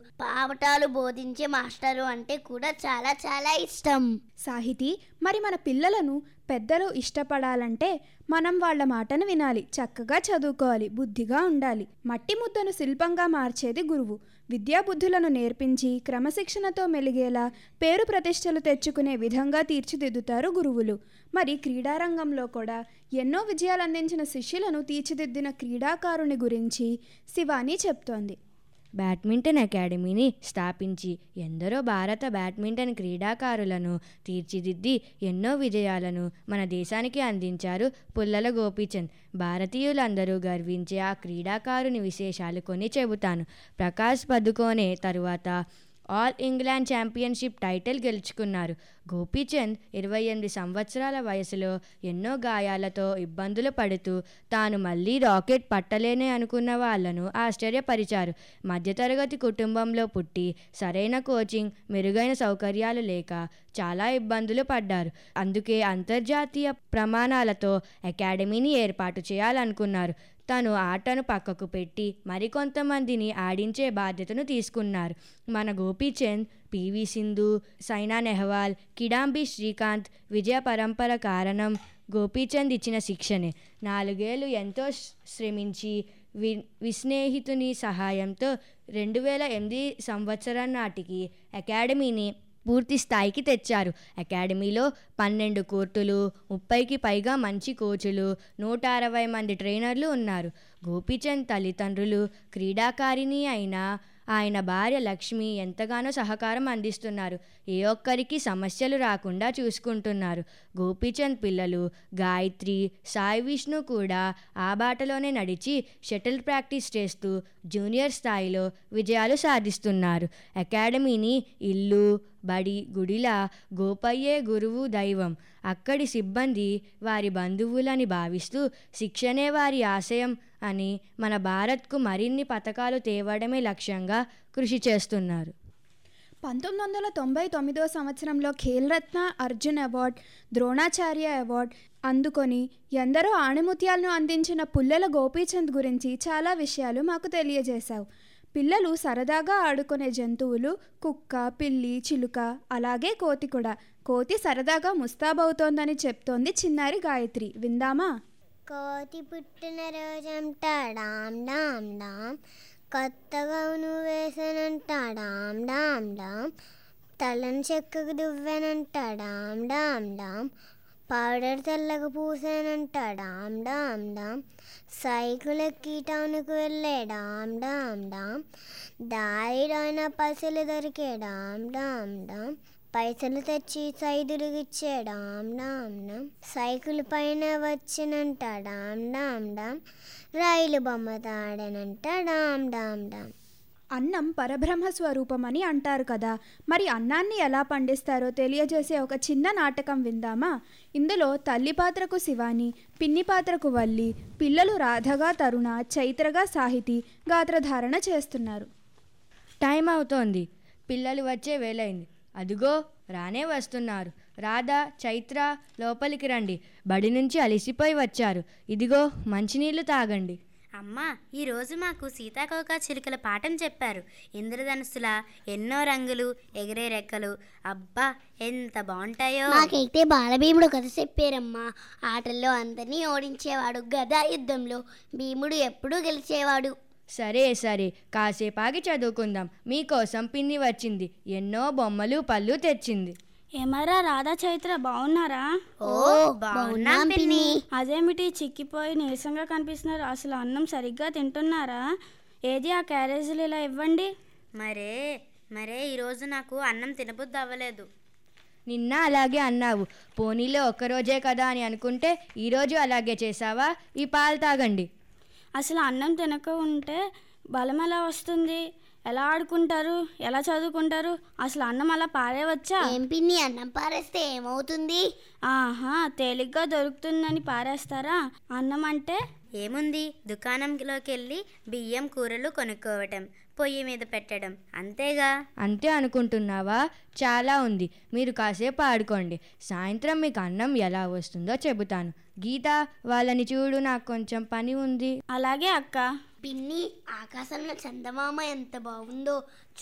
పాఠాలు బోధించే మాస్టరు అంటే కూడా చాలా చాలా ఇష్టం సాహితీ మరి మన పిల్లలను పెద్దలు ఇష్టపడాలంటే మనం వాళ్ళ మాటను వినాలి చక్కగా చదువుకోవాలి బుద్ధిగా ఉండాలి మట్టి ముద్దను శిల్పంగా మార్చేది గురువు విద్యాబుద్ధులను నేర్పించి క్రమశిక్షణతో మెలిగేలా పేరు ప్రతిష్టలు తెచ్చుకునే విధంగా తీర్చిదిద్దుతారు గురువులు మరి క్రీడారంగంలో కూడా ఎన్నో విజయాలు అందించిన శిష్యులను తీర్చిదిద్దిన క్రీడాకారుని గురించి శివాని చెప్తోంది బ్యాడ్మింటన్ అకాడమీని స్థాపించి ఎందరో భారత బ్యాడ్మింటన్ క్రీడాకారులను తీర్చిదిద్ది ఎన్నో విజయాలను మన దేశానికి అందించారు పుల్లల గోపీచంద్ భారతీయులందరూ గర్వించే ఆ క్రీడాకారుని విశేషాలు కొన్ని చెబుతాను ప్రకాష్ పదుకోనే తరువాత ఆల్ ఇంగ్లాండ్ ఛాంపియన్షిప్ టైటిల్ గెలుచుకున్నారు గోపీచంద్ ఇరవై ఎనిమిది సంవత్సరాల వయసులో ఎన్నో గాయాలతో ఇబ్బందులు పడుతూ తాను మళ్ళీ రాకెట్ పట్టలేనే అనుకున్న వాళ్లను ఆశ్చర్యపరిచారు మధ్యతరగతి కుటుంబంలో పుట్టి సరైన కోచింగ్ మెరుగైన సౌకర్యాలు లేక చాలా ఇబ్బందులు పడ్డారు అందుకే అంతర్జాతీయ ప్రమాణాలతో అకాడమీని ఏర్పాటు చేయాలనుకున్నారు తను ఆటను పక్కకు పెట్టి మరికొంతమందిని ఆడించే బాధ్యతను తీసుకున్నారు మన గోపీచంద్ పివి సింధు సైనా నెహ్వాల్ కిడాంబి శ్రీకాంత్ విజయ పరంపర కారణం గోపీచంద్ ఇచ్చిన శిక్షణే నాలుగేళ్లు ఎంతో శ్రమించి వి విస్నేహితుని సహాయంతో రెండు వేల ఎనిమిది సంవత్సరం నాటికి అకాడమీని పూర్తి స్థాయికి తెచ్చారు అకాడమీలో పన్నెండు కోర్టులు ముప్పైకి పైగా మంచి కోచులు నూట అరవై మంది ట్రైనర్లు ఉన్నారు గోపీచంద్ తల్లిదండ్రులు క్రీడాకారిణి అయిన ఆయన భార్య లక్ష్మి ఎంతగానో సహకారం అందిస్తున్నారు ఏ ఒక్కరికి సమస్యలు రాకుండా చూసుకుంటున్నారు గోపీచంద్ పిల్లలు గాయత్రి సాయి విష్ణు కూడా ఆ బాటలోనే నడిచి షటిల్ ప్రాక్టీస్ చేస్తూ జూనియర్ స్థాయిలో విజయాలు సాధిస్తున్నారు అకాడమీని ఇల్లు బడి గుడిలా గోపయ్యే గురువు దైవం అక్కడి సిబ్బంది వారి బంధువులని భావిస్తూ శిక్షణే వారి ఆశయం అని మన భారత్కు మరిన్ని పథకాలు తేవడమే లక్ష్యంగా కృషి చేస్తున్నారు పంతొమ్మిది వందల తొంభై తొమ్మిదో సంవత్సరంలో ఖేల్రత్న అర్జున్ అవార్డ్ ద్రోణాచార్య అవార్డ్ అందుకొని ఎందరో ఆణిముత్యాలను అందించిన పుల్లెల గోపీచంద్ గురించి చాలా విషయాలు మాకు తెలియజేశావు పిల్లలు సరదాగా ఆడుకునే జంతువులు కుక్క పిల్లి చిలుక అలాగే కోతి కూడా కోతి సరదాగా ముస్తాబవుతోందని చెప్తోంది చిన్నారి గాయత్రి విందామా కోతి పుట్టిన రోజంట డామ్ డామ్ డామ్ కొత్తగా నువ్వు వేసానంట డామ్ డామ్ డామ్ తలని చెక్కకు దువ్వానంట డామ్ డామ్ డామ్ పౌడర్ తెల్లగా పూసానంట డామ్ డామ్ డామ్ సైకిల్ ఎక్కి టౌన్కి వెళ్ళే డామ్ డామ్ డామ్ దారిలోన పైసలు దొరికే డామ్ డామ్ డామ్ పైసలు తెచ్చి సైదులు ఇచ్చే డామ్ డామ్ డామ్ సైకిల్ పైన వచ్చినంట డామ్ డామ్ డామ్ రైలు బొమ్మ తాడనంట డామ్ డామ్ డామ్ అన్నం పరబ్రహ్మ స్వరూపం అని అంటారు కదా మరి అన్నాన్ని ఎలా పండిస్తారో తెలియజేసే ఒక చిన్న నాటకం విందామా ఇందులో తల్లి పాత్రకు శివాని పిన్ని పాత్రకు వల్లి పిల్లలు రాధగా తరుణ చైత్రగా సాహితీ గాత్రధారణ చేస్తున్నారు టైం అవుతోంది పిల్లలు వచ్చే వేలైంది అదిగో రానే వస్తున్నారు రాధా చైత్ర లోపలికి రండి బడి నుంచి అలిసిపోయి వచ్చారు ఇదిగో మంచినీళ్ళు తాగండి అమ్మా ఈరోజు మాకు సీతాకోక చిలుకల పాఠం చెప్పారు ఇంద్రధనుస్సుల ఎన్నో రంగులు ఎగిరే రెక్కలు అబ్బా ఎంత బాగుంటాయో నాకైతే బాలభీముడు కథ చెప్పారమ్మా ఆటల్లో అందరినీ ఓడించేవాడు గదా యుద్ధంలో భీముడు ఎప్పుడూ గెలిచేవాడు సరే సరే కాసేపు ఆగి చదువుకుందాం మీకోసం పిన్ని వచ్చింది ఎన్నో బొమ్మలు పళ్ళు తెచ్చింది ఏమరా రాధా చైత్ర బాగున్నారా ఓ బాగున్నాం పిన్ని అదేమిటి చిక్కిపోయి నీరసంగా కనిపిస్తున్నారు అసలు అన్నం సరిగ్గా తింటున్నారా ఏది ఆ క్యారేజీలు ఇలా ఇవ్వండి మరే మరే ఈరోజు నాకు అన్నం తినబుద్ధి అవ్వలేదు నిన్న అలాగే అన్నావు పోనీలో ఒక్కరోజే కదా అని అనుకుంటే ఈరోజు అలాగే చేసావా ఈ పాలు తాగండి అసలు అన్నం తినక ఉంటే బలం ఎలా వస్తుంది ఎలా ఆడుకుంటారు ఎలా చదువుకుంటారు అసలు అన్నం అలా పారేవచ్చా ఏం పిన్ని అన్నం పారేస్తే ఏమవుతుంది ఆహా తేలిగ్గా దొరుకుతుందని పారేస్తారా అన్నం అంటే ఏముంది దుకాణంలోకి వెళ్ళి బియ్యం కూరలు కొనుక్కోవటం పొయ్యి మీద పెట్టడం అంతేగా అంతే అనుకుంటున్నావా చాలా ఉంది మీరు కాసేపు ఆడుకోండి సాయంత్రం మీకు అన్నం ఎలా వస్తుందో చెబుతాను గీత వాళ్ళని చూడు నాకు కొంచెం పని ఉంది అలాగే అక్క పిన్ని ఆకాశంలో చందమామ ఎంత బాగుందో